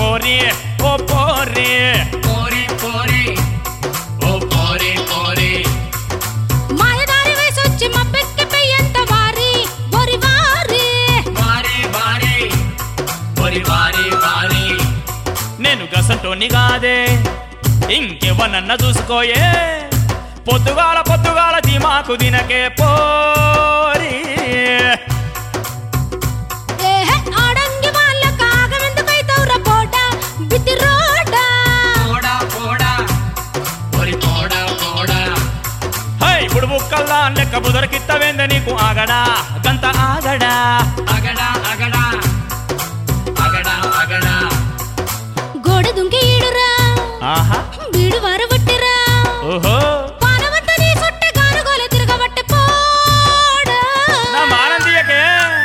పోరి ఓ పోరి పోరి పోరి ఓ పోరి పోరి మాయదారి వయసొచ్చి మబ్బెక్కి పెయ్యంత వారి ఒరి వారి వారి వారి పోరి వారి వారి నేను గసంటోని కాదే ఇంకెవనన్న చూసుకోయే పొద్దుగాల పొద్దుగాల దిమాకు దినకే పోరి ఏహే ఆడంగి వాళ్ళ కాగమెందుకైతవురా బోట బితి రోడా పోడా పోడా పోరి పోడా పోడా హై ఇప్పుడు బుక్కల్లా లెక్క బుదరకిత్తవేంద నీకు ఆగడా గంత ఆగడా అగడా అగడా అగడా అగడా గోడ దుంకి ఈడురా ఆహా బీడు వారబట్టిరా ఓహో పానవంత నీ సుట్టె గానుగోలె తిరగబట్టె పోడా నా మానందియకే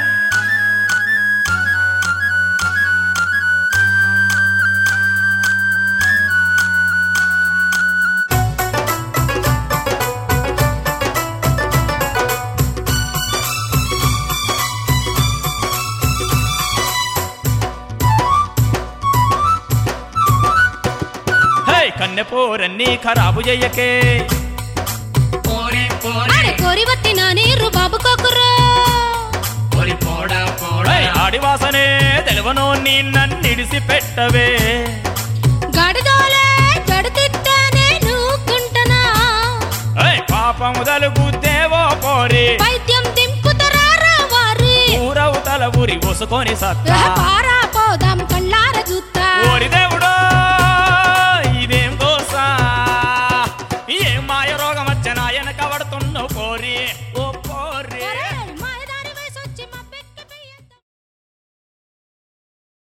హై కన్నె పోరన్ని ఖరాబు చెయ్యకే పోరి పోరి అరే కోరి వత్తిన నీరు బాబు కోకురా పోరి పోడా పోడా హై ఆడివాసనే తెలవనో నీ నన్నిడిసి పెట్టవే గడిదోలే గడితిట్టనే నూకుంటనా హై పాపము తలుగుద్దేవో పోరి వైద్యం దింపుతరా వారి ఊరవు తల ఊరి పోసుకొని సత్తా పారా పోదాం కండ